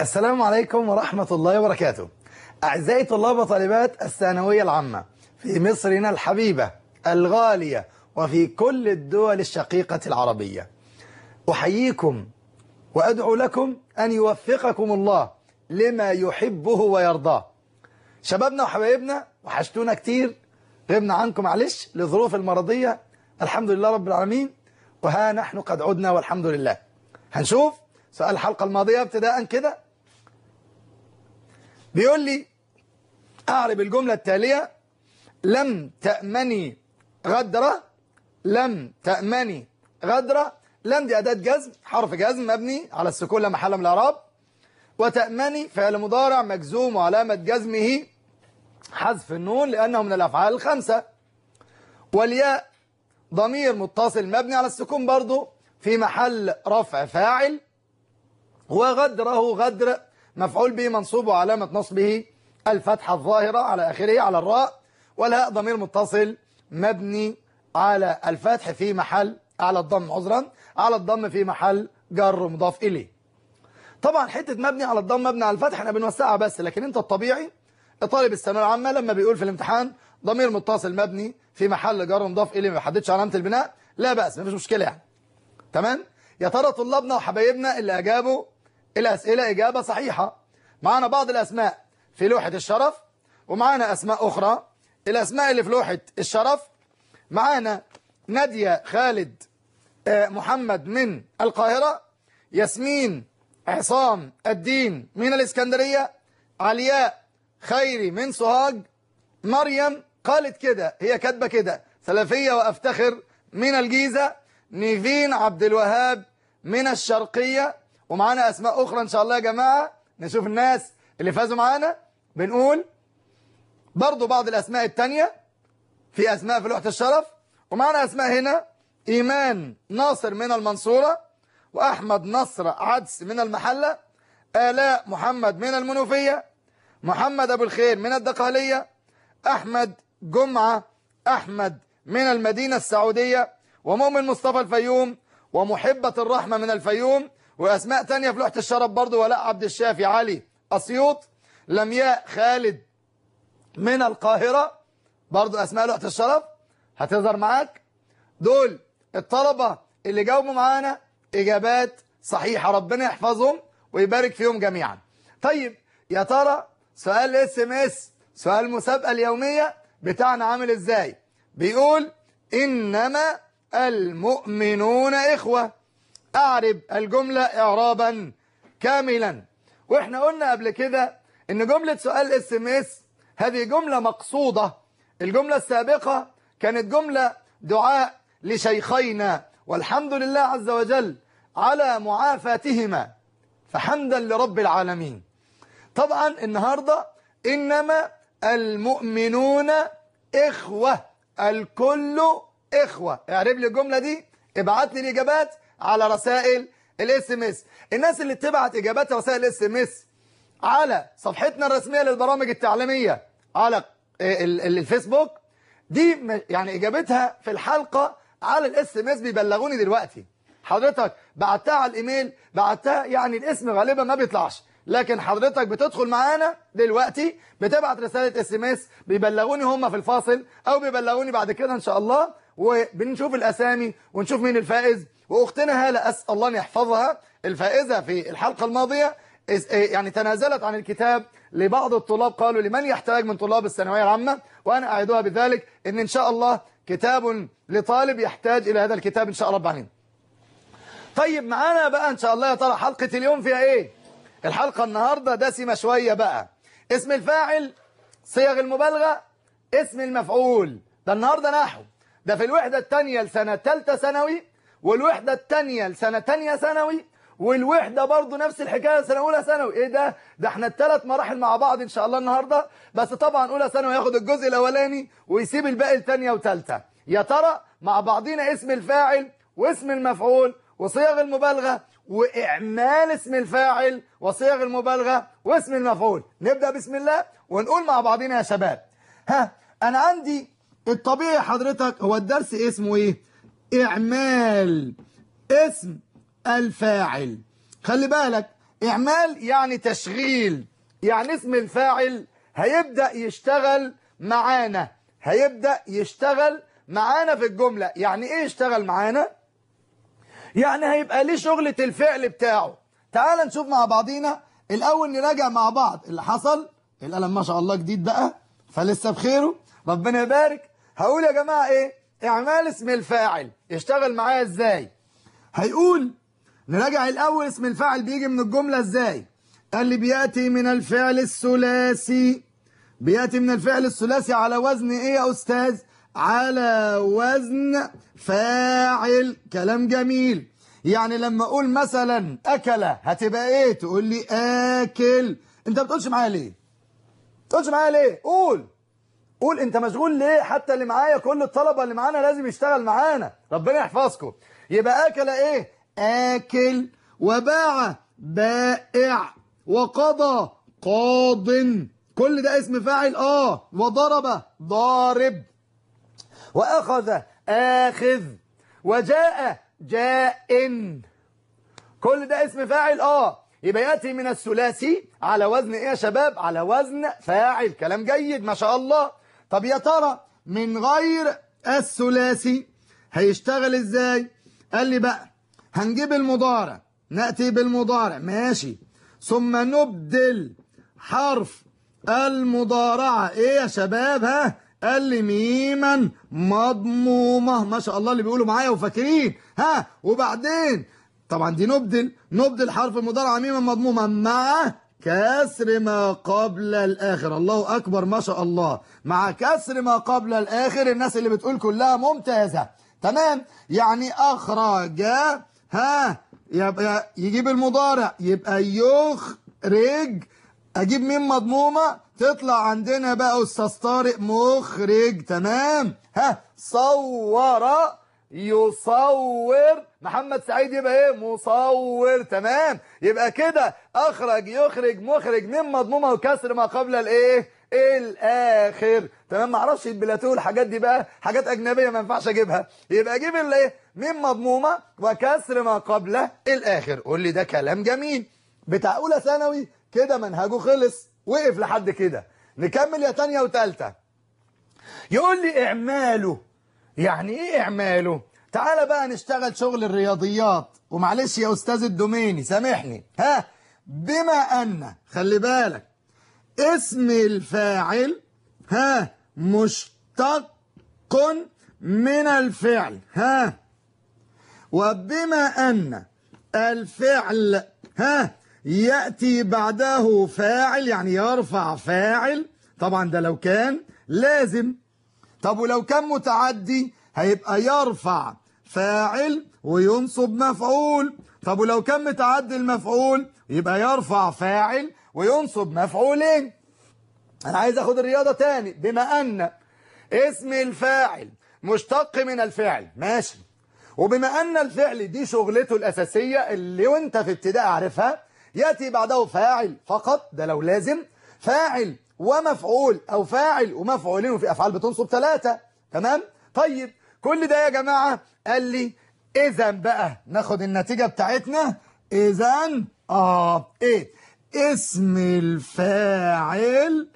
السلام عليكم ورحمة الله وبركاته أعزائي طلاب وطالبات الثانوية العامة في مصرنا الحبيبة الغالية وفي كل الدول الشقيقة العربية أحييكم وأدعو لكم أن يوفقكم الله لما يحبه ويرضاه شبابنا وحبايبنا وحشتونا كتير غبنا عنكم معلش لظروف المرضية الحمد لله رب العالمين وها نحن قد عدنا والحمد لله هنشوف سؤال الحلقة الماضية ابتداء كده بيقول لي أعرب الجملة التالية لم تأمني غدرة لم تأمني غدرة لم دي أداة جزم حرف جزم مبني على السكون لا محل من الإعراب وتأمني فعل مضارع مجزوم وعلامة جزمه حذف النون لأنه من الأفعال الخمسة والياء ضمير متصل مبني على السكون برضو في محل رفع فاعل وغدره غدر مفعول به منصوب وعلامة نصبه الفتحة الظاهرة على آخره على الراء والهاء ضمير متصل مبني على الفتح في محل على الضم عذرا على الضم في محل جر مضاف إليه طبعا حتة مبني على الضم مبني على الفتح احنا بنوسعها بس لكن انت الطبيعي طالب الثانويه العامه لما بيقول في الامتحان ضمير متصل مبني في محل جر مضاف اليه ما بيحددش علامه البناء لا باس مفيش مشكله يعني تمام يا ترى طلابنا وحبايبنا اللي اجابوا الاسئله اجابه صحيحه معانا بعض الاسماء في لوحه الشرف ومعانا اسماء اخرى الاسماء اللي في لوحه الشرف معانا ناديه خالد محمد من القاهره ياسمين عصام الدين من الاسكندريه علياء خيري من سوهاج مريم قالت كده هي كاتبه كده سلفيه وافتخر من الجيزه نيفين عبد الوهاب من الشرقيه ومعانا اسماء اخرى ان شاء الله يا جماعه نشوف الناس اللي فازوا معانا بنقول برضو بعض الاسماء التانية في اسماء في لوحه الشرف ومعانا اسماء هنا ايمان ناصر من المنصوره واحمد نصر عدس من المحله الاء محمد من المنوفيه محمد أبو الخير من الدقهلية أحمد جمعة أحمد من المدينة السعودية ومؤمن مصطفى الفيوم ومحبة الرحمة من الفيوم وأسماء تانية في لوحة الشرف برضو ولاء عبد الشافي علي أسيوط لمياء خالد من القاهرة برضو أسماء لوحة الشرف هتظهر معاك دول الطلبة اللي جاوبوا معانا إجابات صحيحة ربنا يحفظهم ويبارك فيهم جميعا طيب يا ترى سؤال اس ام اس سؤال المسابقه اليوميه بتاعنا عامل ازاي بيقول انما المؤمنون اخوه اعرب الجمله اعرابا كاملا واحنا قلنا قبل كده ان جمله سؤال اس ام اس هذه جمله مقصوده الجمله السابقه كانت جمله دعاء لشيخينا والحمد لله عز وجل على معافاتهما فحمدا لرب العالمين طبعا النهاردة إنما المؤمنون إخوة الكل إخوة اعرب لي الجملة دي ابعت لي الإجابات على رسائل الاس ام اس الناس اللي بتبعت إجابات رسائل الاس ام اس على صفحتنا الرسمية للبرامج التعليمية على الفيسبوك دي يعني إجابتها في الحلقة على الاس ام اس بيبلغوني دلوقتي حضرتك بعتها على الايميل بعتها يعني الاسم غالبا ما بيطلعش لكن حضرتك بتدخل معانا دلوقتي بتبعت رسالة اس ام اس بيبلغوني هم في الفاصل او بيبلغوني بعد كده ان شاء الله وبنشوف الاسامي ونشوف مين الفائز واختنا هالة اسال الله ان يحفظها الفائزة في الحلقة الماضية يعني تنازلت عن الكتاب لبعض الطلاب قالوا لمن يحتاج من طلاب الثانوية العامة وانا اعدها بذلك ان ان شاء الله كتاب لطالب يحتاج الى هذا الكتاب ان شاء الله بعدين طيب معانا بقى ان شاء الله يا ترى حلقة اليوم فيها ايه الحلقة النهاردة دسمة شوية بقى اسم الفاعل صيغ المبالغة اسم المفعول ده النهاردة نحو ده في الوحدة الثانية لسنة ثالثة ثانوي والوحدة الثانية لسنة ثانية ثانوي والوحدة برضو نفس الحكاية سنة أولى ثانوي إيه ده ده احنا الثلاث مراحل مع بعض إن شاء الله النهاردة بس طبعا أولى ثانوي ياخد الجزء الأولاني ويسيب الباقي الثانية وثالثة يا ترى مع بعضينا اسم الفاعل واسم المفعول وصيغ المبالغة وإعمال اسم الفاعل وصيغ المبالغة واسم المفعول نبدأ بسم الله ونقول مع بعضنا يا شباب ها أنا عندي الطبيعي حضرتك هو الدرس اسمه إيه إعمال اسم الفاعل خلي بالك إعمال يعني تشغيل يعني اسم الفاعل هيبدأ يشتغل معانا هيبدأ يشتغل معانا في الجملة يعني ايه يشتغل معانا يعني هيبقى ليه شغلة الفعل بتاعه تعال نشوف مع بعضينا الأول نراجع مع بعض اللي حصل القلم ما شاء الله جديد بقى فلسه بخيره ربنا يبارك هقول يا جماعة ايه اعمال اسم الفاعل يشتغل معايا ازاي هيقول نراجع الأول اسم الفاعل بيجي من الجملة ازاي قال لي بيأتي من الفعل الثلاثي بيأتي من الفعل الثلاثي على وزن ايه يا أستاذ على وزن فاعل كلام جميل يعني لما اقول مثلا اكل هتبقى ايه تقول لي اكل انت بتقولش معايا ليه تقولش معايا ليه قول قول انت مشغول ليه حتى اللي معايا كل الطلبه اللي معانا لازم يشتغل معانا ربنا يحفظكم يبقى اكل ايه اكل وباع بائع وقضى قاض كل ده اسم فاعل اه وضرب ضارب واخذ اخذ وجاء جاء كل ده اسم فاعل اه يبقى ياتي من الثلاثي على وزن ايه يا شباب على وزن فاعل كلام جيد ما شاء الله طب يا ترى من غير الثلاثي هيشتغل ازاي قال لي بقى هنجيب المضارع ناتي بالمضارع ماشي ثم نبدل حرف المضارعه ايه يا شباب ها قال لي ميما مضمومه ما شاء الله اللي بيقولوا معايا وفاكرين ها وبعدين طبعا دي نبدل نبدل حرف المضارعه ميما مضمومه مع كسر ما قبل الاخر الله اكبر ما شاء الله مع كسر ما قبل الاخر الناس اللي بتقول كلها ممتازه تمام يعني اخرج ها يبقى يجيب المضارع يبقى يخرج اجيب مين مضمومه تطلع عندنا بقى استاذ طارق مخرج تمام ها صور يصور محمد سعيد يبقى ايه مصور تمام يبقى كده اخرج يخرج مخرج من مضمومه وكسر ما قبل الايه الاخر تمام ما اعرفش البلاتو الحاجات دي بقى حاجات اجنبيه ما ينفعش اجيبها يبقى اجيب الايه من مضمومه وكسر ما قبل الاخر قول لي ده كلام جميل بتاع اولى ثانوي كده منهجه خلص وقف لحد كده نكمل يا تانية وتالتة يقول لي اعماله يعني ايه اعماله تعالى بقى نشتغل شغل الرياضيات ومعلش يا استاذ الدوميني سامحني ها بما ان خلي بالك اسم الفاعل ها مشتق من الفعل ها وبما ان الفعل ها يأتي بعده فاعل يعني يرفع فاعل طبعا ده لو كان لازم طب ولو كان متعدي هيبقى يرفع فاعل وينصب مفعول طب ولو كان متعدي المفعول يبقى يرفع فاعل وينصب مفعولين انا عايز اخد الرياضة تاني بما ان اسم الفاعل مشتق من الفعل ماشي وبما ان الفعل دي شغلته الاساسية اللي وانت في ابتداء عارفها يأتي بعده فاعل فقط ده لو لازم فاعل ومفعول أو فاعل ومفعولين وفي أفعال بتنصب ثلاثة تمام طيب كل ده يا جماعة قال لي إذا بقى ناخد النتيجة بتاعتنا إذا آه إيه اسم الفاعل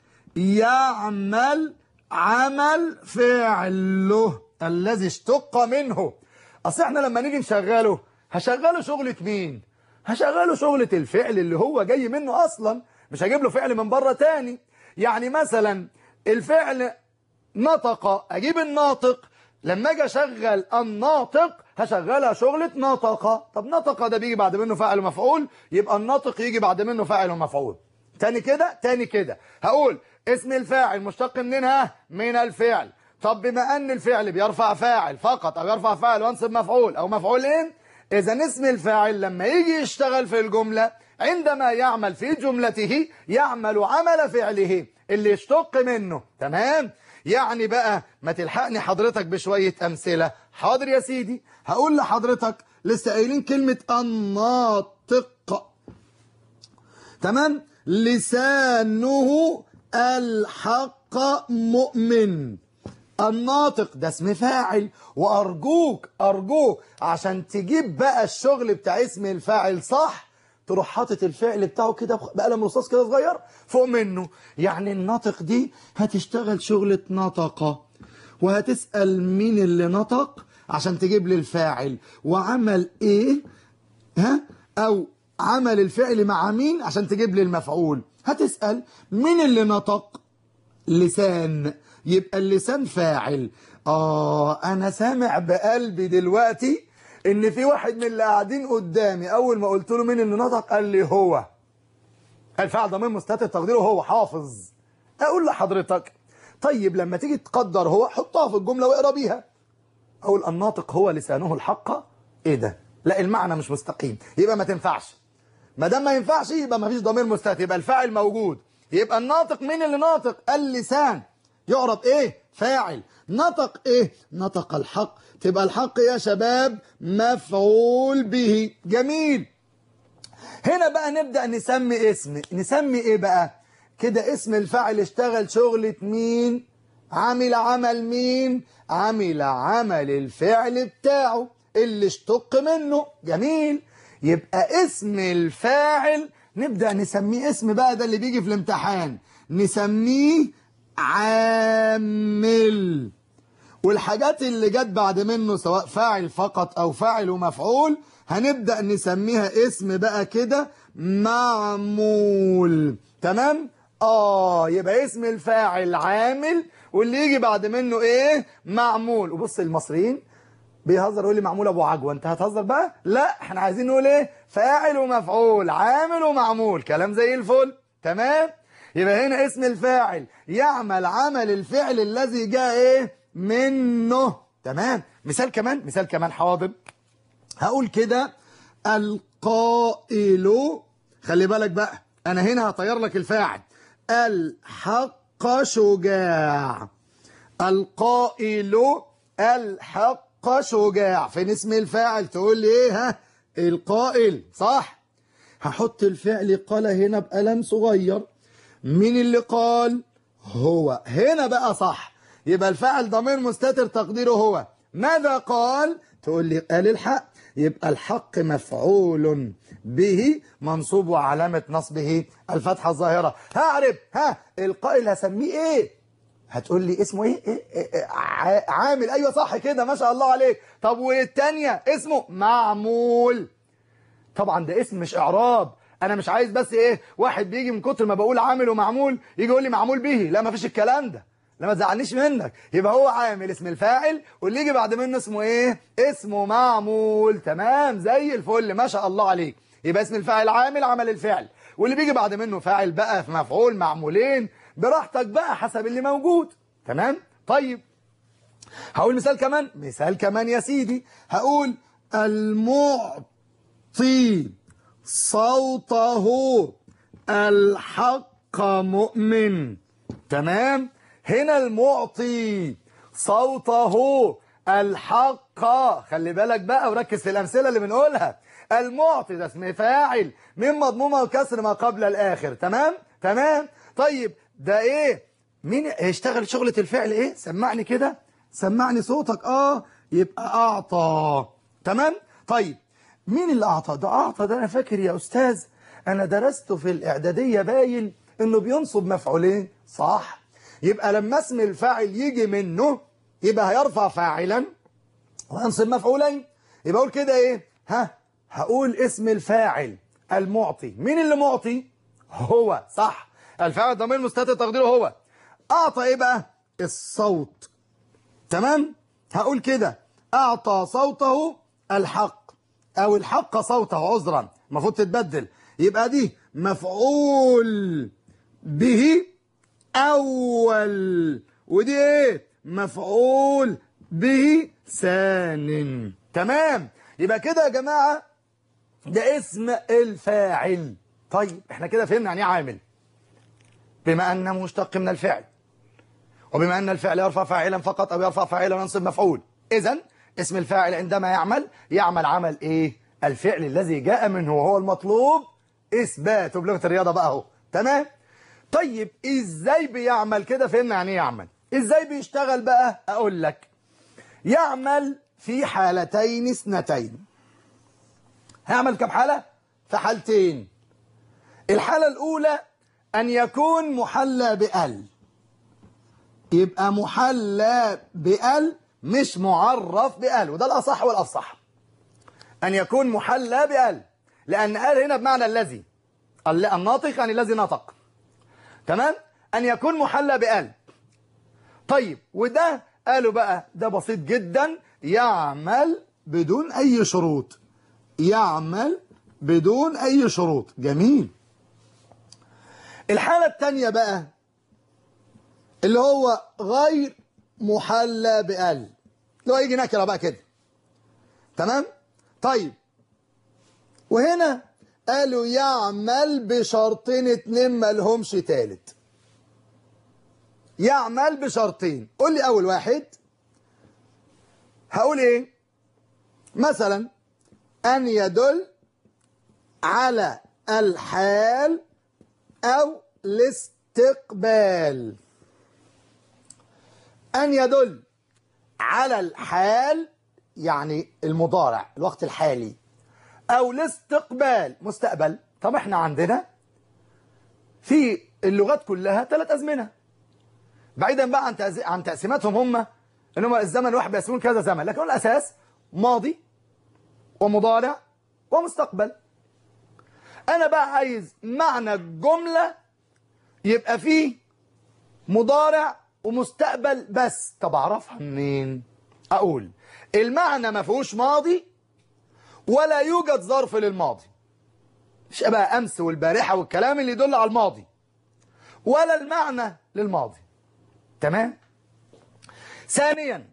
يعمل عمل فعله الذي اشتق منه أصل احنا لما نيجي نشغله هشغله شغلة مين هشغله شغلة الفعل اللي هو جاي منه أصلا مش هجيب له فعل من بره تاني يعني مثلا الفعل نطق أجيب الناطق لما أجي أشغل الناطق هشغلها شغلة نطق طب نطق ده بيجي بعد منه فاعل ومفعول يبقى الناطق يجي بعد منه فاعل ومفعول تاني كده تاني كده هقول اسم الفاعل مشتق منها من الفعل طب بما أن الفعل بيرفع فاعل فقط أو يرفع فاعل وانصب مفعول أو مفعولين إذا اسم الفاعل لما يجي يشتغل في الجملة عندما يعمل في جملته يعمل عمل فعله اللي يشتق منه تمام يعني بقى ما تلحقني حضرتك بشوية أمثلة حاضر يا سيدي هقول لحضرتك لسه قايلين كلمة الناطق تمام لسانه الحق مؤمن الناطق ده اسم فاعل وأرجوك أرجوك عشان تجيب بقى الشغل بتاع اسم الفاعل صح تروح حاطط الفعل بتاعه كده بقلم رصاص كده صغير فوق منه يعني النطق دي هتشتغل شغلة نطقة وهتسأل مين اللي نطق عشان تجيب لي الفاعل وعمل ايه ها او عمل الفعل مع مين عشان تجيب لي المفعول هتسأل مين اللي نطق لسان يبقى اللسان فاعل اه انا سامع بقلبي دلوقتي ان في واحد من اللي قاعدين قدامي اول ما قلت له مين اللي نطق قال لي هو الفعل ضمير مستتر تقديره هو حافظ اقول لحضرتك طيب لما تيجي تقدر هو حطها في الجملة واقرا بيها اقول الناطق هو لسانه الحق ايه ده لا المعنى مش مستقيم يبقى ما تنفعش ما دام ما ينفعش يبقى ما فيش ضمير مستتر يبقى الفاعل موجود يبقى الناطق مين اللي ناطق اللسان يعرب ايه فاعل نطق ايه نطق الحق تبقى الحق يا شباب مفعول به جميل هنا بقى نبدأ نسمي اسم نسمي ايه بقى كده اسم الفاعل اشتغل شغلة مين عمل عمل مين عمل عمل الفعل بتاعه اللي اشتق منه جميل يبقى اسم الفاعل نبدأ نسميه اسم بقى ده اللي بيجي في الامتحان نسميه عامل والحاجات اللي جت بعد منه سواء فاعل فقط او فاعل ومفعول هنبدأ نسميها اسم بقى كده معمول تمام اه يبقى اسم الفاعل عامل واللي يجي بعد منه ايه معمول وبص المصريين بيهزر يقول لي معمول ابو عجوه انت هتهزر بقى لا احنا عايزين نقول ايه فاعل ومفعول عامل ومعمول كلام زي الفل تمام يبقى هنا اسم الفاعل يعمل عمل الفعل الذي جاء ايه منه تمام مثال كمان مثال كمان حاضر هقول كده القائل خلي بالك بقى انا هنا هطير لك الفاعل الحق شجاع القائل الحق شجاع فين اسم الفاعل تقول لي ايه ها القائل صح هحط الفعل قال هنا بقلم صغير مين اللي قال هو هنا بقى صح يبقى الفاعل ضمير مستتر تقديره هو ماذا قال تقول لي قال الحق يبقى الحق مفعول به منصوب وعلامة نصبه الفتحة الظاهرة هعرف ها القائل هسميه ايه هتقول لي اسمه ايه, إيه, إيه, إيه عامل ايوه صح كده ما شاء الله عليك طب والتانية اسمه معمول طبعا ده اسم مش اعراب انا مش عايز بس ايه واحد بيجي من كتر ما بقول عامل ومعمول يجي يقول لي معمول به لا ما فيش الكلام ده لا ما تزعلنيش منك يبقى هو عامل اسم الفاعل واللي يجي بعد منه اسمه ايه اسمه معمول تمام زي الفل ما شاء الله عليك يبقى اسم الفاعل عامل عمل الفعل واللي بيجي بعد منه فاعل بقى في مفعول معمولين براحتك بقى حسب اللي موجود تمام طيب هقول مثال كمان مثال كمان يا سيدي هقول المعطي صوته الحق مؤمن تمام هنا المعطي صوته الحق خلي بالك بقى وركز في الأمثلة اللي بنقولها المعطي ده اسم فاعل من مضمومة وكسر ما قبل الآخر تمام تمام طيب ده ايه مين هيشتغل شغلة الفعل ايه سمعني كده سمعني صوتك اه يبقى اعطى تمام طيب مين اللي اعطى ده اعطى ده انا فاكر يا استاذ انا درسته في الاعدادية باين انه بينصب مفعولين صح يبقى لما اسم الفاعل يجي منه يبقى هيرفع فاعلا وينصب مفعولين يبقى اقول كده ايه ها هقول اسم الفاعل المعطي مين اللي معطي هو صح الفاعل ضمير مستتر تقديره هو اعطى ايه بقى الصوت تمام هقول كده اعطى صوته الحق او الحق صوته عذرا المفروض تتبدل يبقى دي مفعول به اول ودي ايه مفعول به ثان تمام يبقى كده يا جماعه ده اسم الفاعل طيب احنا كده فهمنا يعني ايه عامل بما أنه مشتق من الفعل وبما أن الفعل يرفع فاعلا فقط أو يرفع فاعلا وينصب مفعول إذا اسم الفاعل عندما يعمل يعمل عمل إيه الفعل الذي جاء منه وهو المطلوب إثباته بلغة الرياضة بقى اهو تمام طيب إزاي بيعمل كده فهمنا يعني ايه يعمل إزاي بيشتغل بقى أقول لك يعمل في حالتين اثنتين هيعمل كم حالة في حالتين الحالة الأولى أن يكون محلى بأل يبقى محلى بأل مش معرف بأل وده الأصح والأفصح أن يكون محلى بأل لأن أل هنا بمعنى الذي الناطق يعني الذي نطق تمام أن يكون محلى بأل طيب وده قالوا بقى ده بسيط جدا يعمل بدون أي شروط يعمل بدون أي شروط جميل الحالة الثانية بقى اللي هو غير محلى بأل اللي هو يجي نكرة بقى كده تمام طيب وهنا قالوا يعمل بشرطين اتنين مالهمش تالت يعمل بشرطين قول لي أول واحد هقول إيه مثلا أن يدل على الحال أو الاستقبال أن يدل على الحال يعني المضارع الوقت الحالي أو الاستقبال مستقبل طب احنا عندنا في اللغات كلها ثلاث أزمنة بعيدا بقى عن عن تقسيماتهم هم ان هم الزمن الواحد بيقسمون كذا زمن لكن الأساس ماضي ومضارع ومستقبل أنا بقى عايز معنى الجملة يبقى فيه مضارع ومستقبل بس طب أعرفها منين أقول المعنى ما فيهوش ماضي ولا يوجد ظرف للماضي مش بقى أمس والبارحة والكلام اللي يدل على الماضي ولا المعنى للماضي تمام ثانيا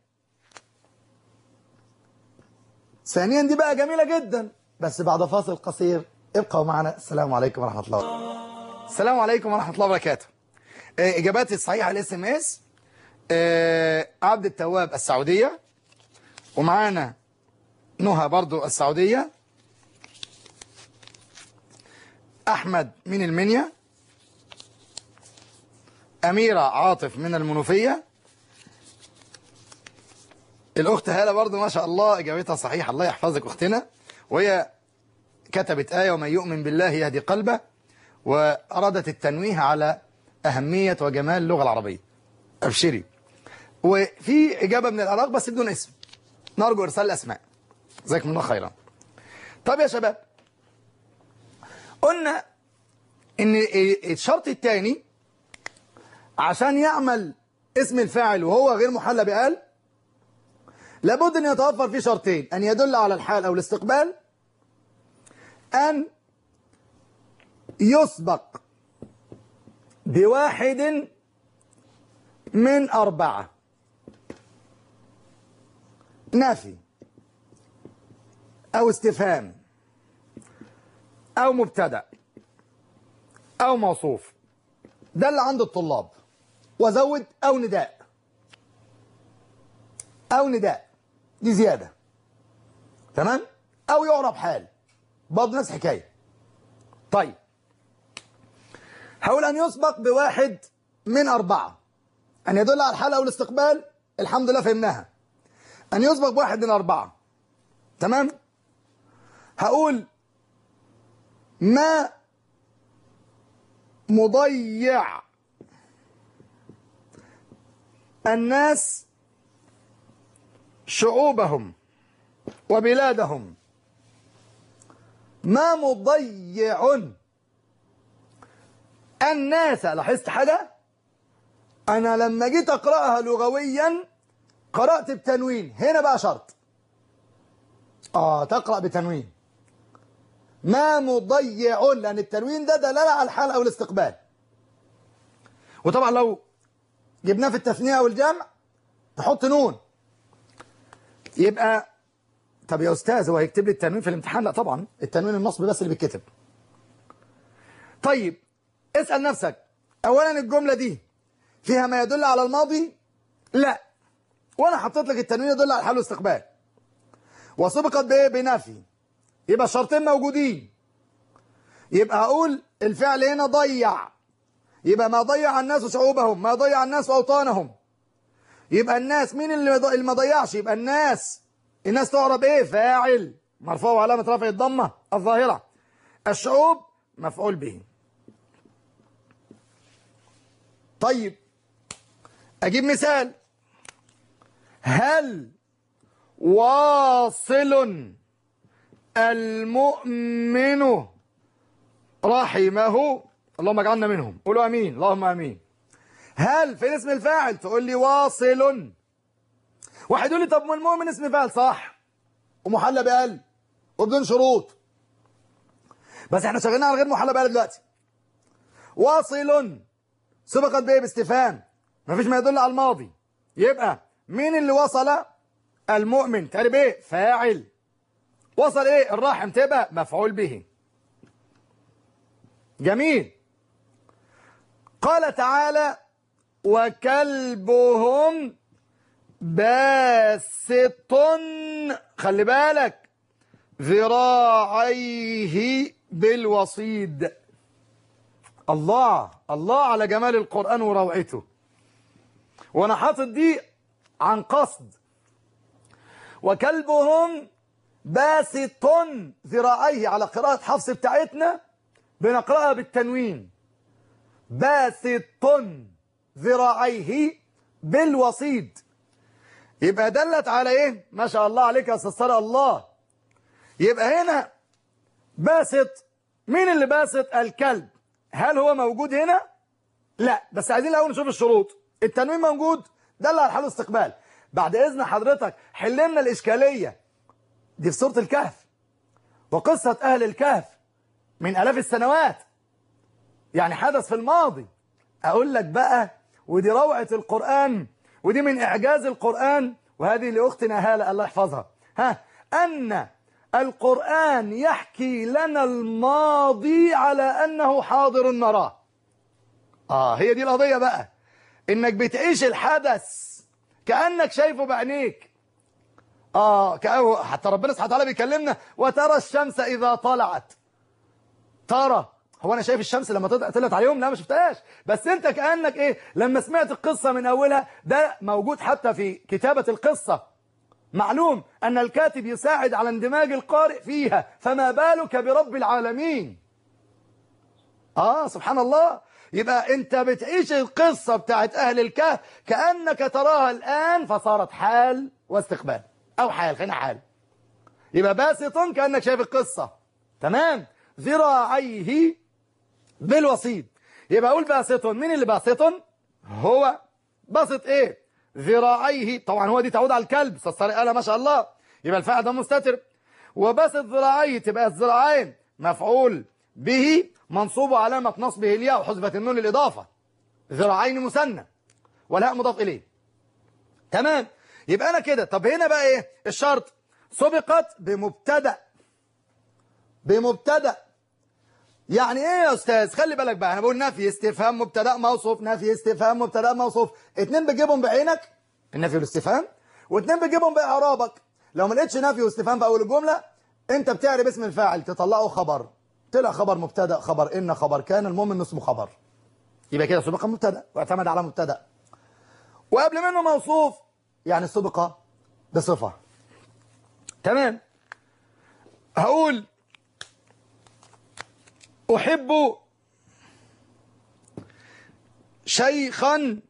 ثانيا دي بقى جميلة جدا بس بعد فاصل قصير ابقوا معنا السلام عليكم ورحمة الله السلام عليكم ورحمة الله وبركاته إجاباتي الصحيحة الاس ام اس عبد التواب السعودية ومعانا نهى برضو السعودية أحمد من المنيا أميرة عاطف من المنوفية الأخت هالة برضو ما شاء الله إجابتها صحيحة الله يحفظك أختنا وهي كتبت آية ومن يؤمن بالله يهدي قلبه وأرادت التنويه على أهمية وجمال اللغة العربية أبشري وفي إجابة من العراق بس بدون اسم نرجو إرسال الأسماء جزاكم الله خيرا طب يا شباب قلنا إن الشرط الثاني عشان يعمل اسم الفاعل وهو غير محلى بقال لابد أن يتوفر فيه شرطين أن يدل على الحال أو الاستقبال أن يسبق بواحد من أربعة نافي أو استفهام أو مبتدأ أو موصوف ده اللي عند الطلاب وزود أو نداء أو نداء دي زيادة تمام أو يعرب حال برضه نفس الحكاية طيب هقول أن يسبق بواحد من أربعة أن يدل على الحالة أو الاستقبال الحمد لله فهمناها أن يسبق بواحد من أربعة تمام هقول ما مضيع الناس شعوبهم وبلادهم ما مضيع الناس لاحظت حاجة أنا لما جيت أقرأها لغويا قرأت بتنوين هنا بقى شرط آه تقرأ بتنوين ما مضيع لأن التنوين ده دلالة على الحال أو الاستقبال وطبعا لو جبناه في التثنية أو الجمع تحط نون يبقى طب يا أستاذ هو هيكتب لي التنوين في الامتحان لا طبعا التنوين النصب بس اللي بيتكتب طيب اسأل نفسك أولا الجملة دي فيها ما يدل على الماضي لا وانا حطيت لك التنوين يدل على الحال والاستقبال وسبقت بايه بنفي يبقى الشرطين موجودين يبقى هقول الفعل هنا ضيع يبقى ما ضيع الناس شعوبهم ما ضيع الناس اوطانهم يبقى الناس مين اللي اللي ما ضيعش يبقى الناس الناس تعرب ايه فاعل مرفوع علامه رفع الضمه الظاهره الشعوب مفعول به طيب أجيب مثال هل واصل المؤمن رحمه اللهم اجعلنا منهم قولوا امين اللهم امين هل في اسم الفاعل تقول لي واصل واحد يقول لي طب ما المؤمن اسم فاعل صح ومحلى بقلب وبدون شروط بس احنا شغالين على غير محلى بقلب دلوقتي واصل سبقت بايه باستفهام مفيش ما يدل على الماضي يبقى مين اللي وصل المؤمن تعرف ايه فاعل وصل ايه الراحم تبقى مفعول به جميل قال تعالى وكلبهم باسط خلي بالك ذراعيه بالوصيد الله الله على جمال القرآن وروعته وانا حاطط دي عن قصد وكلبهم باسط ذراعيه على قراءة حفص بتاعتنا بنقرأها بالتنوين باسط ذراعيه بالوصيد يبقى دلت على ايه ما شاء الله عليك يا استاذ الله يبقى هنا باسط مين اللي باسط الكلب هل هو موجود هنا لا بس عايزين الاول نشوف الشروط التنوين موجود دل على حال استقبال بعد اذن حضرتك حل لنا الاشكاليه دي في سوره الكهف وقصه اهل الكهف من الاف السنوات يعني حدث في الماضي اقول لك بقى ودي روعه القران ودي من اعجاز القران وهذه لاختنا هاله الله يحفظها ها ان القرآن يحكي لنا الماضي على أنه حاضر نراه آه هي دي القضية بقى إنك بتعيش الحدث كأنك شايفه بعينيك آه كأو حتى ربنا سبحانه وتعالى بيكلمنا وترى الشمس إذا طلعت ترى هو أنا شايف الشمس لما طلعت عليهم لا ما شفتهاش بس أنت كأنك إيه لما سمعت القصة من أولها ده موجود حتى في كتابة القصة معلوم أن الكاتب يساعد على اندماج القارئ فيها فما بالك برب العالمين آه سبحان الله يبقى أنت بتعيش القصة بتاعت أهل الكهف كأنك تراها الآن فصارت حال واستقبال أو حال خلينا حال يبقى باسط كأنك شايف القصة تمام ذراعيه بالوسيط يبقى أقول باسط مين اللي باسط هو باسط إيه ذراعيه طبعا هو دي تعود على الكلب ستصري قالها ما شاء الله يبقى الفاعل ده مستتر وبسط ذراعيه تبقى الذراعين مفعول به منصوب علامة نصبه الياء وحذفت النون للإضافة ذراعين مثنى والهاء مضاف إليه تمام يبقى أنا كده طب هنا بقى إيه الشرط سبقت بمبتدأ بمبتدأ يعني ايه يا استاذ خلي بالك بقى انا بقول نفي استفهام مبتدا موصوف نفي استفهام مبتدا موصوف اتنين بتجيبهم بعينك النفي والاستفهام واتنين بتجيبهم باعرابك لو ما لقيتش نفي واستفهام في اول الجمله انت بتعرب اسم الفاعل تطلعه خبر طلع خبر مبتدا خبر ان خبر كان المهم انه اسمه خبر يبقى كده سبق مبتدا واعتمد على مبتدا وقبل منه موصوف يعني سبق بصفه تمام هقول أحب شيخا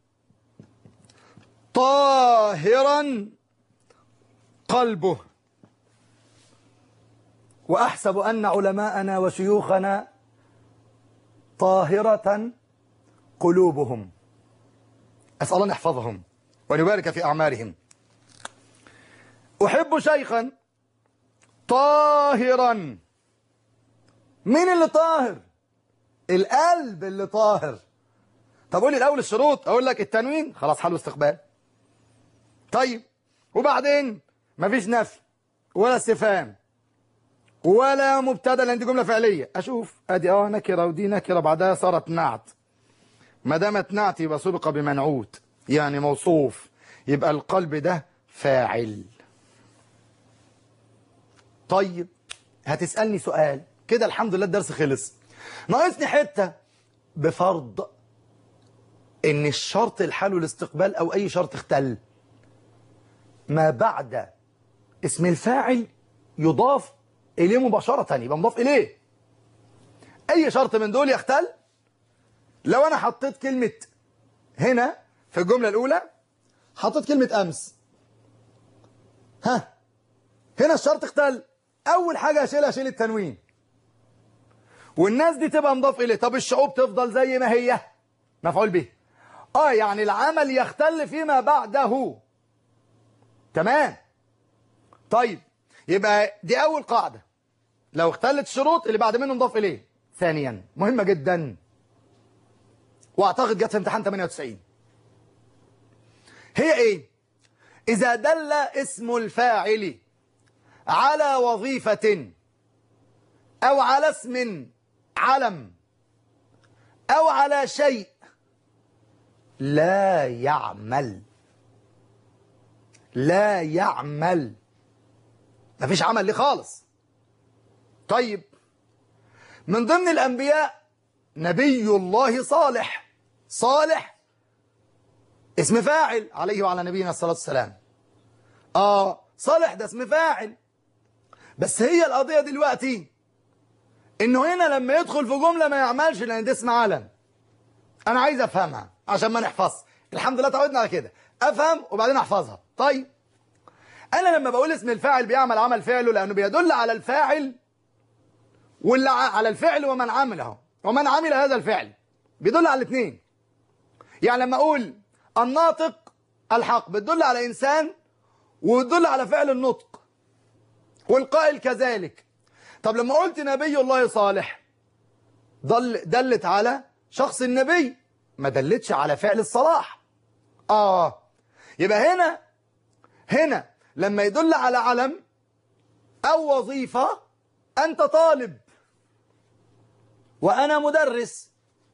طاهرا قلبه وأحسب أن علماءنا وشيوخنا طاهرة قلوبهم أسأل الله أن يحفظهم وأن يبارك في أعمالهم أحب شيخا طاهرا مين اللي طاهر القلب اللي طاهر طب قول لي الاول الشروط اقول لك التنوين خلاص حلو استقبال طيب وبعدين مفيش نفي ولا استفهام ولا مبتدا لان دي جمله فعليه اشوف ادي اه نكره ودي نكره بعدها صارت نعت ما دامت نعت يبقى سبق بمنعوت يعني موصوف يبقى القلب ده فاعل طيب هتسالني سؤال كده الحمد لله الدرس خلص ناقصني حتة بفرض ان الشرط الحال والاستقبال او اي شرط اختل ما بعد اسم الفاعل يضاف اليه مباشرة يبقى مضاف اليه أي شرط من دول يختل لو أنا حطيت كلمة هنا في الجملة الأولى حطيت كلمة أمس ها هنا الشرط اختل أول حاجة أشيلها أشيل التنوين والناس دي تبقى مضاف إليه طب الشعوب تفضل زي ما هي مفعول به آه يعني العمل يختل فيما بعده تمام طيب يبقى دي أول قاعدة لو اختلت الشروط اللي بعد منه مضاف إليه ثانيا مهمة جدا واعتقد جت في امتحان 98 هي ايه اذا دل اسم الفاعل على وظيفة او على اسم علم او على شيء لا يعمل لا يعمل مفيش عمل ليه خالص طيب من ضمن الانبياء نبي الله صالح صالح اسم فاعل عليه وعلى نبينا الصلاة والسلام آه صالح ده اسم فاعل بس هي القضية دلوقتي انه هنا لما يدخل في جملة ما يعملش لان ده اسم علم انا عايز افهمها عشان ما نحفظ الحمد لله تعودنا على كده افهم وبعدين احفظها طيب انا لما بقول اسم الفاعل بيعمل عمل فعله لانه بيدل على الفاعل واللي على الفعل ومن عمله ومن عمل هذا الفعل بيدل على الاثنين يعني لما اقول الناطق الحق بتدل على انسان وتدل على فعل النطق والقائل كذلك طب لما قلت نبي الله صالح دل دلت على شخص النبي ما دلتش على فعل الصلاح اه يبقى هنا هنا لما يدل على علم او وظيفة انت طالب وانا مدرس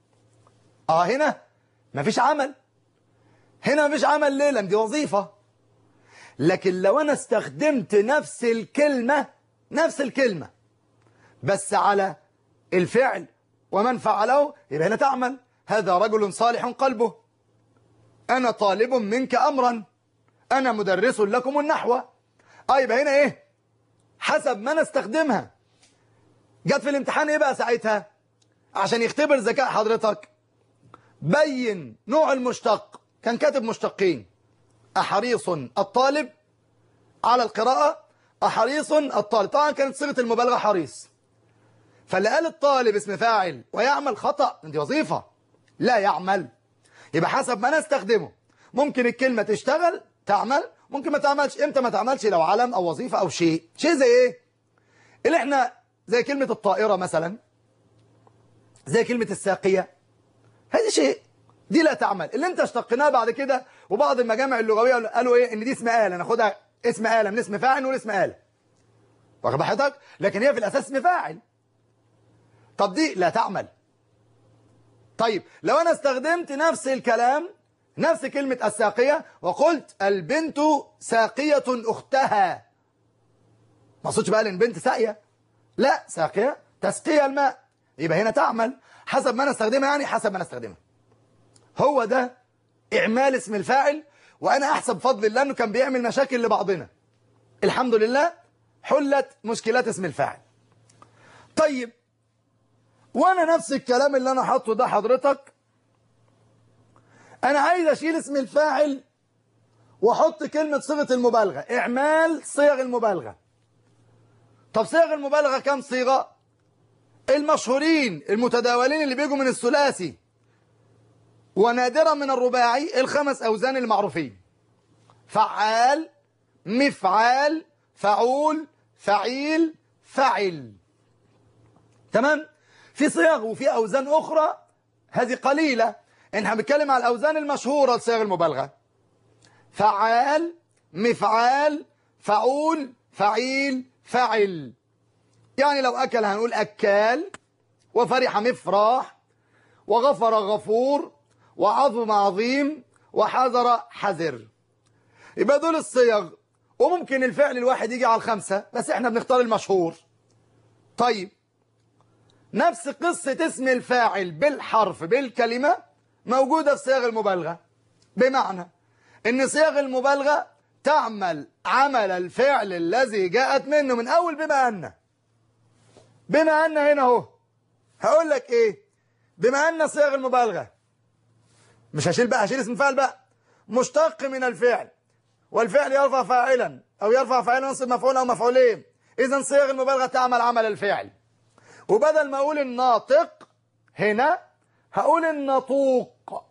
اه هنا مفيش عمل هنا مفيش عمل ليه لان دي وظيفة لكن لو انا استخدمت نفس الكلمة نفس الكلمة بس على الفعل ومن فعله يبقى هنا تعمل هذا رجل صالح قلبه انا طالب منك امرا انا مدرس لكم النحو اه يبقى هنا ايه حسب ما انا استخدمها جت في الامتحان ايه بقى ساعتها عشان يختبر ذكاء حضرتك بين نوع المشتق كان كاتب مشتقين أحريص الطالب على القراءة أحريص الطالب طبعا كانت صيغة المبالغة حريص فاللي قال الطالب اسم فاعل ويعمل خطأ دي وظيفة لا يعمل يبقى حسب ما انا استخدمه ممكن الكلمة تشتغل تعمل ممكن ما تعملش امتى ما تعملش لو علم او وظيفة او شيء شيء زي ايه اللي احنا زي كلمة الطائرة مثلا زي كلمة الساقية هذا شيء دي لا تعمل اللي انت اشتقناه بعد كده وبعض المجامع اللغوية قالوا ايه ان دي اسم آلة ناخدها اسم آلة من اسم فاعل نقول اسم آلة واخد بحضرتك لكن هي في الاساس اسم فاعل طب دي لا تعمل طيب لو انا استخدمت نفس الكلام نفس كلمة الساقية وقلت البنت ساقية اختها ما اقصدش بقى ان بنت ساقية لا ساقية تسقية الماء يبقى هنا تعمل حسب ما انا استخدمها يعني حسب ما انا استخدمها هو ده اعمال اسم الفاعل وانا احسب فضل الله انه كان بيعمل مشاكل لبعضنا الحمد لله حلت مشكلات اسم الفاعل طيب وانا نفس الكلام اللي انا حاطه ده حضرتك انا عايز اشيل اسم الفاعل واحط كلمة صيغة المبالغة اعمال صيغ المبالغة طب صيغ المبالغة كم صيغة المشهورين المتداولين اللي بيجوا من الثلاثي ونادرا من الرباعي الخمس اوزان المعروفين فعال مفعال فعول فعيل فعل تمام في صيغ وفي أوزان أخرى هذه قليلة احنا بنتكلم على الأوزان المشهورة لصيغ المبالغة فعال مفعال فعول فعيل فعل يعني لو أكل هنقول أكال وفرح مفراح وغفر غفور وعظم عظيم وحذر حذر يبقى دول الصيغ وممكن الفعل الواحد يجي على الخمسة بس احنا بنختار المشهور طيب نفس قصة اسم الفاعل بالحرف بالكلمة موجودة في صيغ المبالغة بمعنى ان صيغ المبالغة تعمل عمل الفعل الذي جاءت منه من اول بما ان بما ان هنا اهو هقول لك ايه بما ان صيغ المبالغه مش هشيل بقى هشيل اسم فاعل بقى مشتق من الفعل والفعل يرفع فاعلا او يرفع فاعلا وينصب مفعول او مفعولين اذا صيغ المبالغه تعمل عمل الفعل وبدل ما اقول الناطق هنا هقول النطوق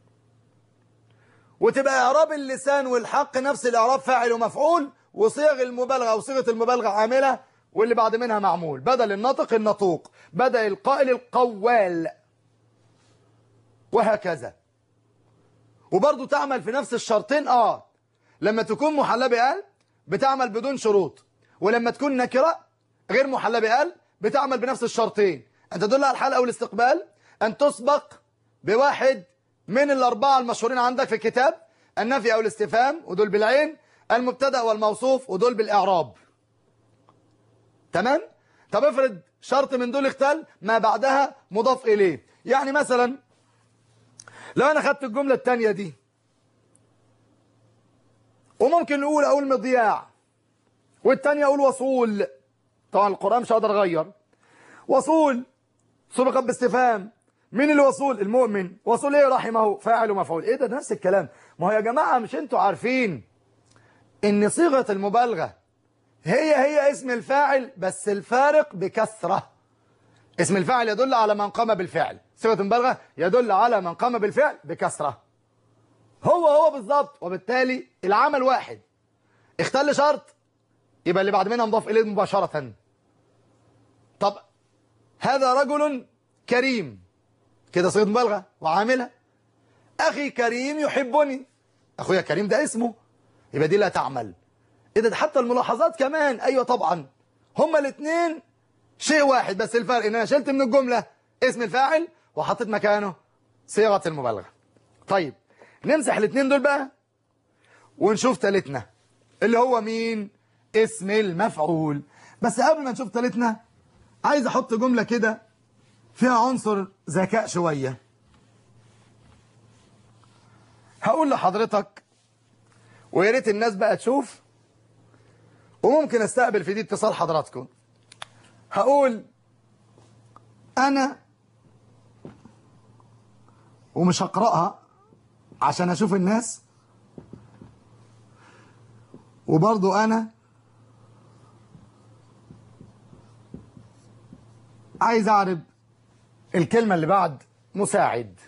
وتبقى اعراب اللسان والحق نفس الاعراب فاعل ومفعول وصيغ المبالغه او صيغه المبالغه عامله واللي بعد منها معمول بدل الناطق النطوق بدل القائل القوال وهكذا وبرضه تعمل في نفس الشرطين اه لما تكون محلى بقال بتعمل بدون شروط ولما تكون نكره غير محلى بقال بتعمل بنفس الشرطين ان تدل على الحال او الاستقبال ان تسبق بواحد من الاربعه المشهورين عندك في الكتاب النفي او الاستفهام ودول بالعين المبتدا والموصوف ودول بالاعراب تمام طب افرض شرط من دول اختل ما بعدها مضاف اليه يعني مثلا لو انا خدت الجمله الثانيه دي وممكن نقول اقول مضياع والثانيه اقول وصول طبعا القران مش هقدر اغير وصول سبقت باستفهام مين اللي وصول المؤمن وصول ايه رحمه فاعل ومفعول ايه ده نفس الكلام ما هو يا جماعه مش انتوا عارفين ان صيغه المبالغه هي هي اسم الفاعل بس الفارق بكثره اسم الفاعل يدل على من قام بالفعل صيغه المبالغه يدل على من قام بالفعل بكثره هو هو بالظبط وبالتالي العمل واحد اختل شرط يبقى اللي بعد منها مضاف اليه مباشره طب هذا رجل كريم كده صيغه مبالغه وعاملها اخي كريم يحبني اخويا كريم ده اسمه يبقى دي لا تعمل ايه ده حتى الملاحظات كمان ايوه طبعا هما الاثنين شيء واحد بس الفرق ان انا شلت من الجمله اسم الفاعل وحطيت مكانه صيغه المبالغه طيب نمسح الاثنين دول بقى ونشوف تالتنا اللي هو مين اسم المفعول بس قبل ما نشوف تالتنا عايز احط جمله كده فيها عنصر ذكاء شويه هقول لحضرتك ويا ريت الناس بقى تشوف وممكن استقبل في دي اتصال حضراتكم هقول انا ومش هقراها عشان اشوف الناس وبرضو انا عايز اعرب الكلمة اللي بعد مساعد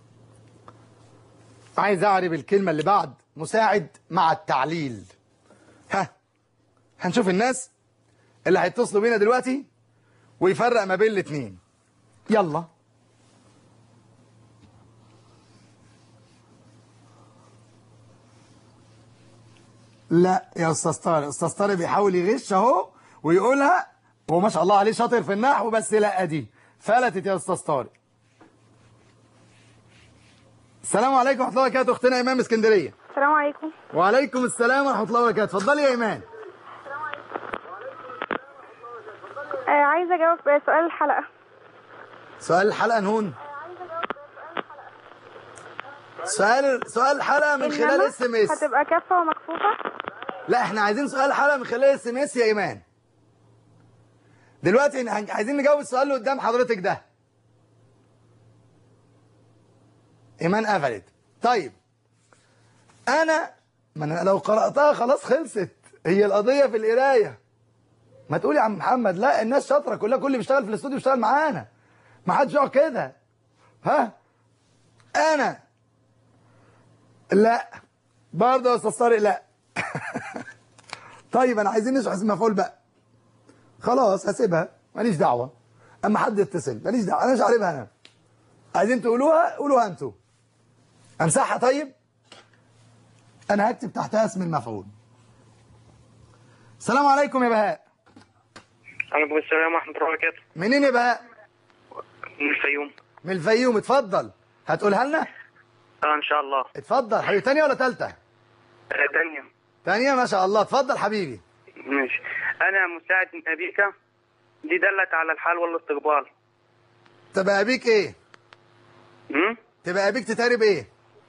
عايز اعرب الكلمة اللي بعد مساعد مع التعليل ها هنشوف الناس اللي هيتصلوا بينا دلوقتي ويفرق ما بين الاثنين يلا لا يا استاذ طارق استاذ طارق بيحاول يغش اهو ويقولها وما شاء الله عليه شاطر في النحو بس لا دي فلتت يا استاذ طارق السلام عليكم ورحمه الله وبركاته اختنا ايمان من اسكندريه السلام عليكم وعليكم السلام ورحمه الله وبركاته اتفضلي يا ايمان آه عايزة أجاوب سؤال الحلقة سؤال الحلقه نهون سؤال سؤال الحلقه من خلال إنما اس ام اس هتبقى كافة ومكفوفة لا احنا عايزين سؤال الحلقه من خلال اس ام اس يا ايمان دلوقتي هن- عايزين نجاوب السؤال اللي قدام حضرتك ده ايمان قفلت طيب انا ما انا لو قراتها خلاص خلصت هي القضيه في القرايه ما تقولي يا عم محمد لا الناس شاطره كلها كل اللي بيشتغل في الاستوديو بيشتغل معانا ما حدش يقعد كده ها انا لا برضه يا استاذ طارق لا طيب انا عايزين نشرح اسم مفعول بقى خلاص هسيبها ماليش دعوه اما حد يتصل ماليش دعوه انا مش عارفها انا عايزين تقولوها قولوها انتوا امسحها طيب انا هكتب تحتها اسم المفعول السلام عليكم يا بهاء عليكم السلام ورحمة الله وبركاته منين يا بهاء من الفيوم من الفيوم اتفضل هتقولها لنا اه ان شاء الله اتفضل حبيبي تانية ولا تالتة آه، تانية تانية ما شاء الله اتفضل حبيبي ماشي انا مساعد من ابيك دي دلت على الحال والاستقبال تبقى ابيك ايه امم تبقى ابيك تتارب ايه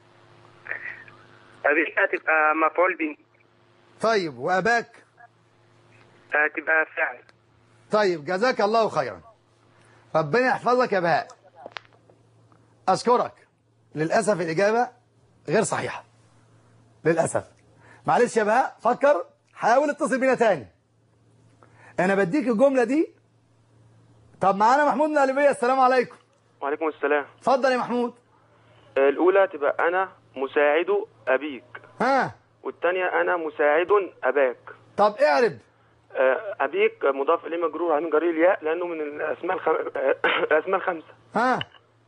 ابيك هتبقى مفعول به طيب واباك هتبقى فعل طيب جزاك الله خيرا ربنا يحفظك يا بهاء أشكرك للأسف الإجابة غير صحيحة للأسف معلش يا بهاء فكر حاول اتصل بينا تاني أنا بديك الجملة دي طب معانا محمود من القلبية السلام عليكم وعليكم السلام اتفضل يا محمود الأولى تبقى أنا مساعد أبيك ها والتانية أنا مساعد أباك طب اعرب آه، أبيك مضاف إليه مجرور عن جرير الياء لأنه من الأسماء الخم... آه، الأسماء الخمسة ها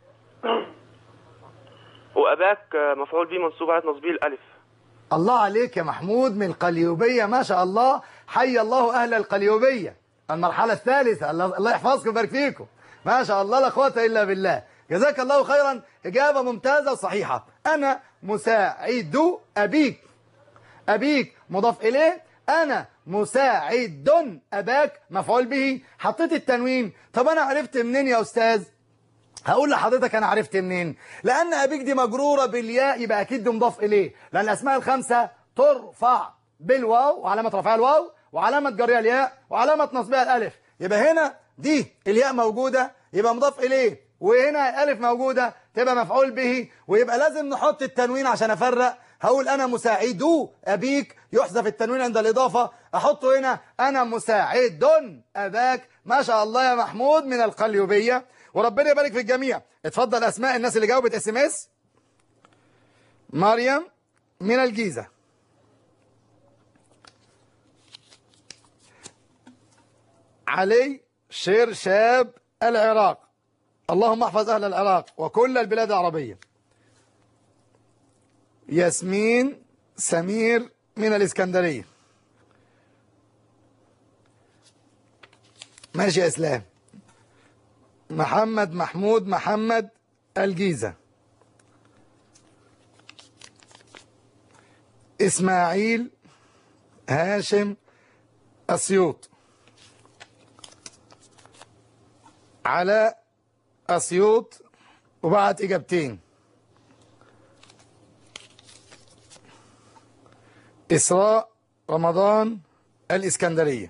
وأباك آه، مفعول به منصوب على نصبه الألف الله عليك يا محمود من القليوبية ما شاء الله حي الله أهل القليوبية المرحلة الثالثة الله الله يحفظكم ويبارك فيكم ما شاء الله لا قوة إلا بالله جزاك الله خيرا إجابة ممتازة وصحيحة أنا مساعد أبيك أبيك مضاف إليه أنا مساعد أباك مفعول به حطيت التنوين طب أنا عرفت منين يا أستاذ هقول لحضرتك انا عرفت منين لان ابيك دي مجروره بالياء يبقى اكيد دي مضاف اليه لان الاسماء الخمسه ترفع بالواو وعلامه رفعها الواو وعلامه جريها الياء وعلامه نصبها الالف يبقى هنا دي الياء موجوده يبقى مضاف اليه وهنا الالف موجوده تبقى مفعول به ويبقى لازم نحط التنوين عشان افرق هقول انا مساعد ابيك يحذف التنوين عند الاضافه احطه هنا انا مساعد اباك ما شاء الله يا محمود من القليوبيه وربنا يبارك في الجميع اتفضل اسماء الناس اللي جاوبت اس ام اس مريم من الجيزه علي شير شاب العراق اللهم احفظ اهل العراق وكل البلاد العربيه ياسمين سمير من الاسكندريه ماشي يا اسلام محمد محمود محمد الجيزة إسماعيل هاشم أسيوط علاء أسيوط وبعت إجابتين إسراء رمضان الإسكندرية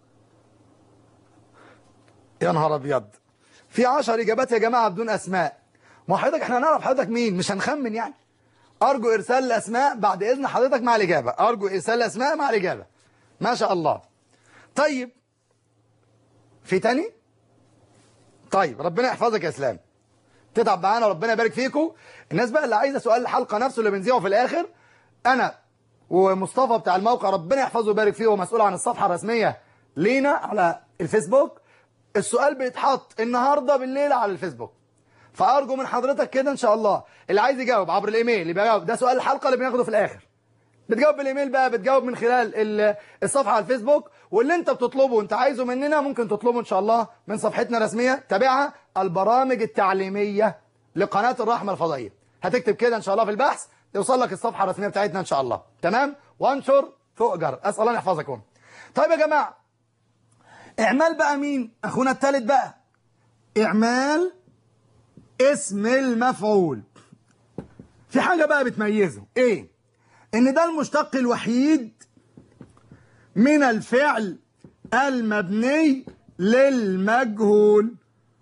يا نهار أبيض في 10 اجابات يا جماعه بدون اسماء ما حضرتك احنا هنعرف حضرتك مين مش هنخمن يعني ارجو ارسال الاسماء بعد اذن حضرتك مع الاجابه ارجو ارسال الاسماء مع الاجابه ما شاء الله طيب في تاني طيب ربنا يحفظك يا اسلام تتعب معانا وربنا يبارك فيكم الناس بقى اللي عايزه سؤال الحلقه نفسه اللي بنذيعه في الاخر انا ومصطفى بتاع الموقع ربنا يحفظه ويبارك فيه ومسؤول عن الصفحه الرسميه لينا على الفيسبوك السؤال بيتحط النهاردة بالليل على الفيسبوك فأرجو من حضرتك كده إن شاء الله اللي عايز يجاوب عبر الإيميل اللي بيجاوب ده سؤال الحلقة اللي بناخده في الآخر بتجاوب بالإيميل بقى بتجاوب من خلال ال- الصفحة على الفيسبوك واللي أنت بتطلبه وأنت عايزه مننا ممكن تطلبه إن شاء الله من صفحتنا الرسمية تابعها البرامج التعليمية لقناة الرحمة الفضائية هتكتب كده إن شاء الله في البحث توصل لك الصفحة الرسمية بتاعتنا إن شاء الله تمام وانشر تؤجر أسأل الله يحفظكم طيب يا جماعة اعمال بقى مين اخونا الثالث بقى اعمال اسم المفعول في حاجة بقى بتميزه ايه ان ده المشتق الوحيد من الفعل المبني للمجهول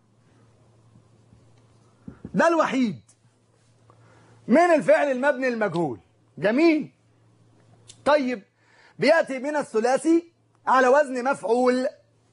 ده الوحيد من الفعل المبني للمجهول جميل طيب بيأتي من الثلاثي على وزن مفعول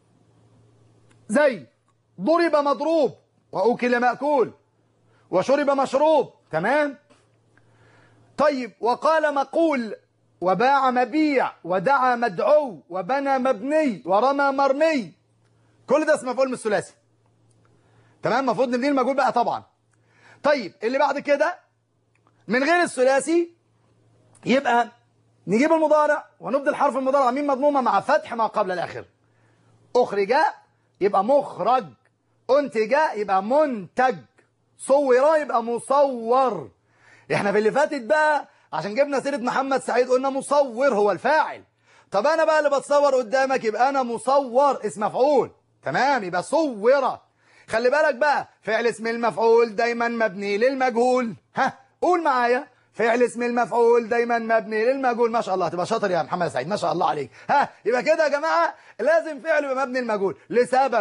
زي ضرب مضروب وأكل مأكول وشرب مشروب تمام طيب وقال مقول وباع مبيع ودعا مدعو وبنى مبني ورمى مرمي كل ده اسمه مفعول من الثلاثي تمام المفروض نبني المجهول بقى طبعا طيب اللي بعد كده من غير الثلاثي يبقى نجيب المضارع ونبدل حرف المضارع ميم مضمومه مع فتح ما قبل الاخر اخرج يبقى مخرج انتج يبقى منتج صور يبقى مصور احنا في اللي فاتت بقى عشان جبنا سيرة محمد سعيد قلنا مصور هو الفاعل طب انا بقى اللي بتصور قدامك يبقى انا مصور اسم مفعول تمام يبقى صورة خلي بالك بقى فعل اسم المفعول دايما مبني للمجهول ها قول معايا فعل اسم المفعول دايما مبني للمجهول ما شاء الله تبقى شاطر يا محمد سعيد ما شاء الله عليك ها يبقى كده يا جماعة لازم فعل يبقى مبني للمجهول لسبب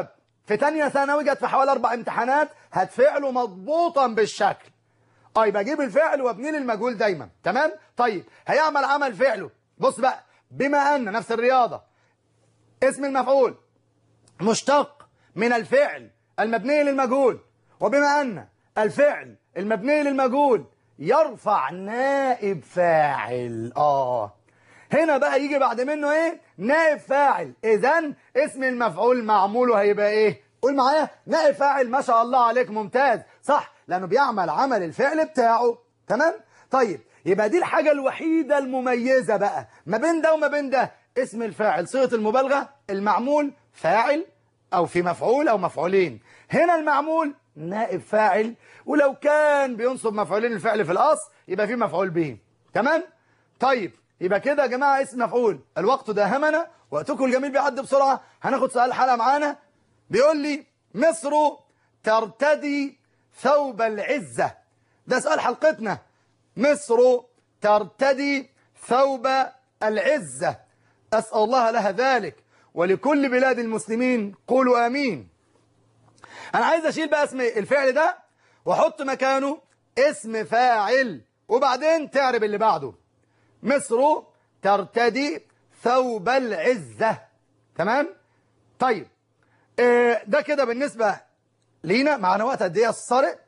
في تانية ثانوي جت في حوالي أربع امتحانات هات فعله مضبوطا بالشكل اه يبقى اجيب الفعل وابني لي المجهول دايما تمام طيب هيعمل عمل فعله بص بقى بما ان نفس الرياضه اسم المفعول مشتق من الفعل المبني للمجهول وبما ان الفعل المبني للمجهول يرفع نائب فاعل اه هنا بقى يجي بعد منه ايه نائب فاعل اذا اسم المفعول معموله هيبقى ايه قول معايا نائب فاعل ما شاء الله عليك ممتاز صح لانه بيعمل عمل الفعل بتاعه تمام طيب يبقى دي الحاجة الوحيدة المميزة بقى ما بين ده وما بين ده اسم الفاعل صيغة المبالغة المعمول فاعل او في مفعول او مفعولين هنا المعمول نائب فاعل ولو كان بينصب مفعولين الفعل في الاصل يبقى في مفعول به تمام طيب يبقى كده يا جماعه اسم مفعول الوقت داهمنا وقتكم الجميل بيعدي بسرعه هناخد سؤال الحلقه معانا بيقول لي مصر ترتدي ثوب العزه ده سؤال حلقتنا مصر ترتدي ثوب العزه اسال الله لها ذلك ولكل بلاد المسلمين قولوا امين انا عايز اشيل بقى اسم الفعل ده واحط مكانه اسم فاعل وبعدين تعرب اللي بعده مصر ترتدي ثوب العزة تمام طيب آه، ده كده بالنسبة لينا معنا وقت قد ايه الصارق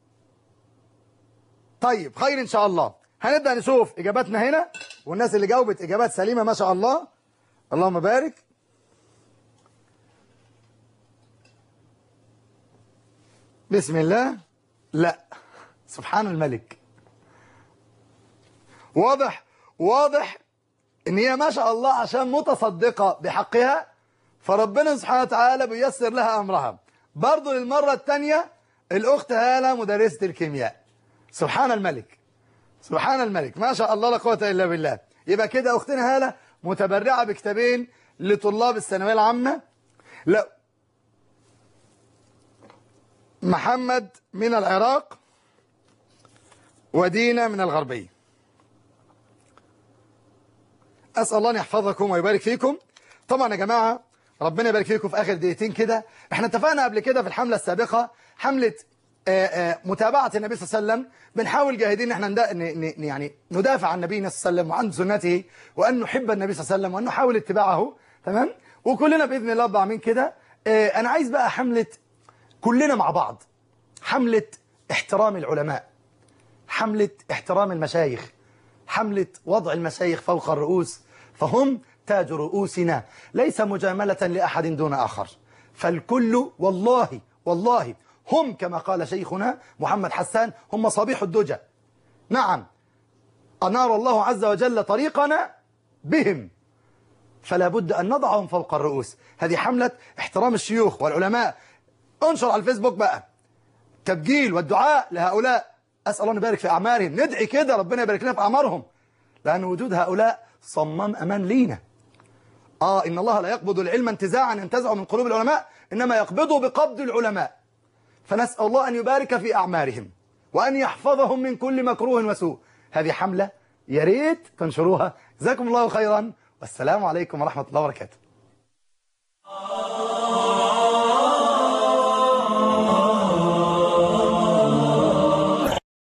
طيب خير ان شاء الله هنبدأ نشوف اجاباتنا هنا والناس اللي جاوبت اجابات سليمة ما شاء الله اللهم بارك بسم الله لا سبحان الملك واضح واضح ان هي ما شاء الله عشان متصدقة بحقها فربنا سبحانه وتعالى بيسر لها امرها برضو للمرة الثانية الاخت هالة مدرسة الكيمياء سبحان الملك سبحان الملك ما شاء الله لا قوة الا بالله يبقى كده اختنا هالة متبرعة بكتابين لطلاب الثانوية العامة لا محمد من العراق ودينا من الغربية أسأل الله أن يحفظكم ويبارك فيكم طبعا يا جماعة ربنا يبارك فيكم في آخر دقيقتين كده احنا اتفقنا قبل كده في الحملة السابقة حملة آآ آآ متابعة النبي صلى الله عليه وسلم بنحاول جاهدين ان احنا ند- ن- ن- يعني ندافع عن النبي صلى الله عليه وسلم وعن سنته وأن نحب النبي صلى الله عليه وسلم وأن نحاول اتباعه تمام وكلنا بإذن الله أربع من كده آه، أنا عايز بقى حملة كلنا مع بعض حملة احترام العلماء حملة احترام المشايخ حملة وضع المشايخ فوق الرؤوس فهم تاج رؤوسنا ليس مجاملة لأحد دون آخر فالكل والله والله هم كما قال شيخنا محمد حسان هم مصابيح الدجى نعم أنار الله عز وجل طريقنا بهم فلا بد أن نضعهم فوق الرؤوس هذه حملة احترام الشيوخ والعلماء انشر على الفيسبوك بقى تبجيل والدعاء لهؤلاء أسأل الله أن يبارك في أعمارهم ندعي كده ربنا يبارك لنا في أعمارهم لأن وجود هؤلاء صمام أمان لينا آه إن الله لا يقبض العلم انتزاعا ينتزعه من قلوب العلماء إنما يقبضه بقبض العلماء فنسأل الله أن يبارك في أعمارهم وأن يحفظهم من كل مكروه وسوء هذه حملة يا ريت تنشروها جزاكم الله خيرا والسلام عليكم ورحمة الله وبركاته